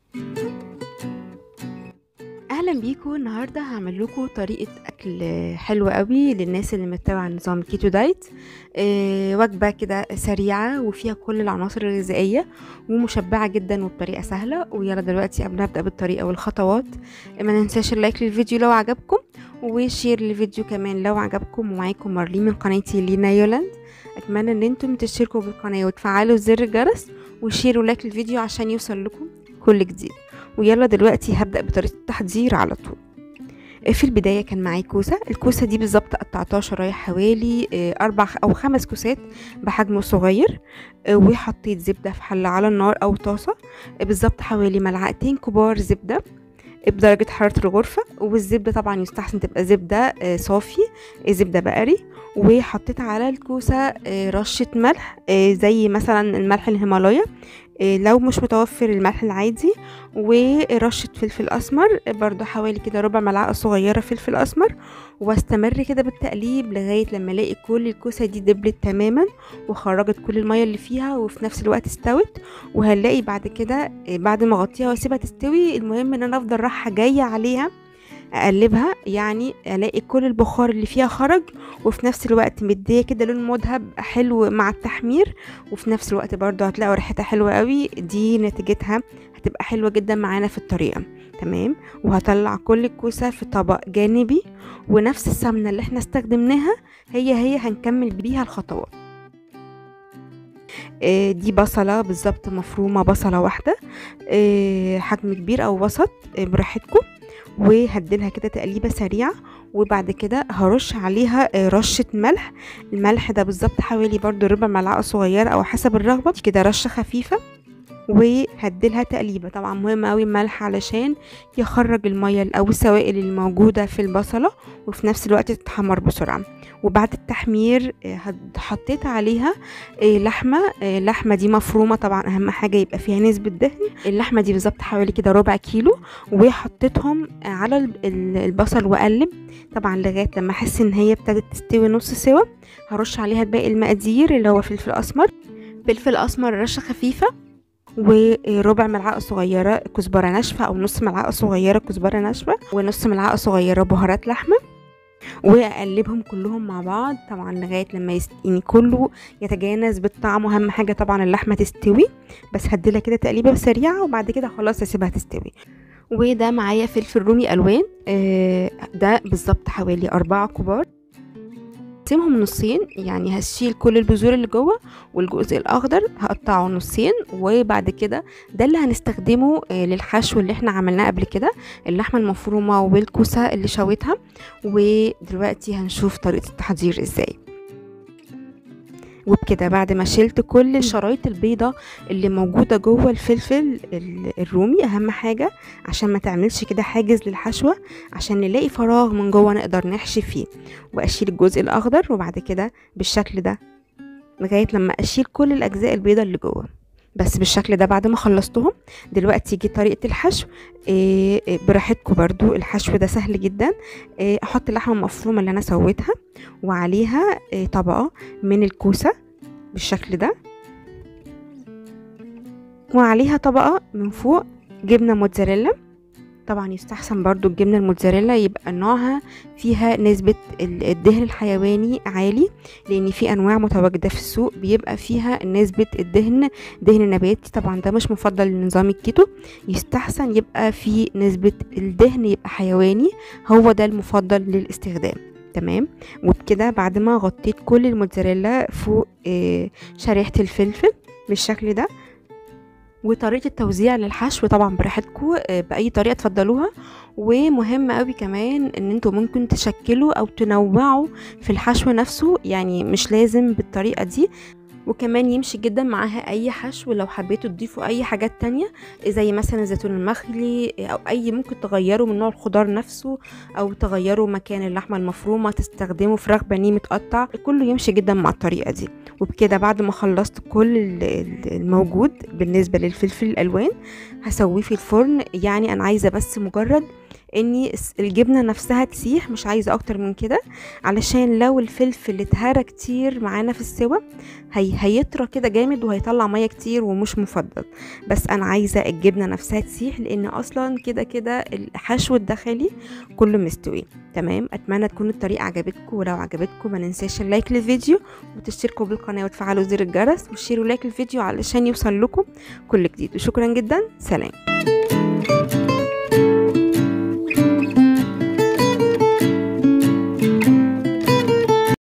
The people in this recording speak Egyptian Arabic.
اهلا بيكم النهارده هعمل لكم طريقه اكل حلوه قوي للناس اللي متبعه نظام الكيتو دايت آه، وجبه كده سريعه وفيها كل العناصر الغذائيه ومشبعه جدا وبطريقه سهله ويلا دلوقتي قبل ما ابدا بالطريقه والخطوات ما ننساش اللايك للفيديو لو عجبكم وشير للفيديو كمان لو عجبكم ومعاكم مارلين من قناتي لينا يولاند اتمنى ان انتم تشتركوا بالقناه وتفعلوا زر الجرس وشيروا لايك للفيديو عشان يوصل لكم كل جديد ويلا دلوقتي هبدأ بطريقة التحضير على طول في البداية كان معايا كوسة الكوسة دي بالظبط قطعتها شرايح حوالي أربع أو خمس كوسات بحجم صغير وحطيت زبدة في حلة على النار أو طاسة بالظبط حوالي ملعقتين كبار زبدة بدرجة حرارة الغرفة والزبدة طبعا يستحسن تبقى زبدة صافي زبدة بقري وحطيت على الكوسة رشة ملح زي مثلا الملح الهيمالايا لو مش متوفر الملح العادي ورشة فلفل أسمر برضو حوالي كده ربع ملعقة صغيرة فلفل أسمر واستمر كده بالتقليب لغاية لما الاقي كل الكوسة دي دبلت تماما وخرجت كل المية اللي فيها وفي نفس الوقت استوت وهنلاقي بعد كده بعد ما اغطيها واسيبها تستوي المهم ان انا افضل رايحة جاية عليها اقلبها يعني الاقي كل البخار اللي فيها خرج وفي نفس الوقت مديه كده لون مذهب حلو مع التحمير وفي نفس الوقت برضو هتلاقوا ريحتها حلوه قوي دي نتيجتها هتبقى حلوه جدا معانا في الطريقه تمام وهطلع كل الكوسه في طبق جانبي ونفس السمنه اللي احنا استخدمناها هي هي هنكمل بيها الخطوات دي بصلة بالظبط مفرومة بصلة واحدة حجم كبير أو وسط براحتكم وهديلها كده تقليبة سريعة وبعد كده هرش عليها رشة ملح الملح ده بالظبط حوالي برضو ربع ملعقة صغيرة أو حسب الرغبة كده رشة خفيفة وهديلها تقليبة طبعا مهم قوي الملح علشان يخرج المية او السوائل الموجودة في البصلة وفي نفس الوقت تتحمر بسرعة وبعد التحمير حطيت عليها لحمة اللحمة دي مفرومة طبعا اهم حاجة يبقى فيها نسبة دهن اللحمة دي بالظبط حوالي كده ربع كيلو وحطيتهم على البصل واقلب طبعا لغاية لما احس ان هي ابتدت تستوي نص سوا هرش عليها باقي المقادير اللي هو فلفل اسمر فلفل اسمر رشة خفيفة وربع ملعقه صغيره كزبره ناشفه او نص ملعقه صغيره كزبره ناشفه ونص ملعقه صغيره بهارات لحمه واقلبهم كلهم مع بعض طبعا لغايه لما يست... يعني كله يتجانس بالطعم واهم حاجه طبعا اللحمه تستوي بس هديلها كده تقليبه سريعه وبعد كده خلاص اسيبها تستوي وده معايا فلفل رومي الوان آه ده بالظبط حوالي أربعة كبار هقسمهم نصين يعني هشيل كل البذور اللي جوه والجزء الاخضر هقطعه نصين وبعد كده ده اللي هنستخدمه للحشو اللي احنا عملناه قبل كده اللحمه المفرومه والكوسه اللي شويتها ودلوقتي هنشوف طريقه التحضير ازاي وبكده بعد ما شلت كل الشرايط البيضة اللي موجودة جوه الفلفل الرومي أهم حاجة عشان ما تعملش كده حاجز للحشوة عشان نلاقي فراغ من جوه نقدر نحشي فيه وأشيل الجزء الأخضر وبعد كده بالشكل ده لغاية لما أشيل كل الأجزاء البيضة اللي جوه بس بالشكل ده بعد ما خلصتهم دلوقتي يجي طريقة الحشو إيه براحتكم برضو الحشو ده سهل جدا إيه احط اللحمة المفرومة اللي انا سويتها وعليها إيه طبقة من الكوسة بالشكل ده وعليها طبقة من فوق جبنة موتزاريلا طبعا يستحسن برضو الجبنة الموتزاريلا يبقى نوعها فيها نسبة الدهن الحيواني عالي لان في انواع متواجدة في السوق بيبقى فيها نسبة الدهن دهن نباتي طبعا ده مش مفضل لنظام الكيتو يستحسن يبقى في نسبة الدهن يبقى حيواني هو ده المفضل للاستخدام تمام وبكده بعد ما غطيت كل الموتزاريلا فوق شريحة الفلفل بالشكل ده وطريقه التوزيع للحشو طبعا براحتكم باي طريقه تفضلوها ومهم قوي كمان ان انتوا ممكن تشكلوا او تنوعوا في الحشو نفسه يعني مش لازم بالطريقه دي وكمان يمشي جدا معاها اي حشو لو حبيتوا تضيفوا اي حاجات تانية زي مثلا الزيتون المخلي او اي ممكن تغيروا من نوع الخضار نفسه او تغيروا مكان اللحمه المفرومه تستخدموا فراخ بانيه متقطع كله يمشي جدا مع الطريقه دي وبكده بعد ما خلصت كل الموجود بالنسبه للفلفل الالوان هسويه في الفرن يعني انا عايزه بس مجرد اني الس- الجبنه نفسها تسيح مش عايزه اكتر من كده علشان لو الفلفل اتهرى كتير معانا في السوا هي هيطرى كده جامد وهيطلع ميه كتير ومش مفضل بس انا عايزه الجبنه نفسها تسيح لان اصلا كده كده الحشو الداخلي كله مستوي تمام اتمنى تكون الطريقه عجبتكم ولو عجبتكم ما ننساش اللايك للفيديو وتشتركوا بالقناه وتفعلوا زر الجرس وشيروا لايك الفيديو علشان يوصل لكم كل جديد وشكرا جدا سلام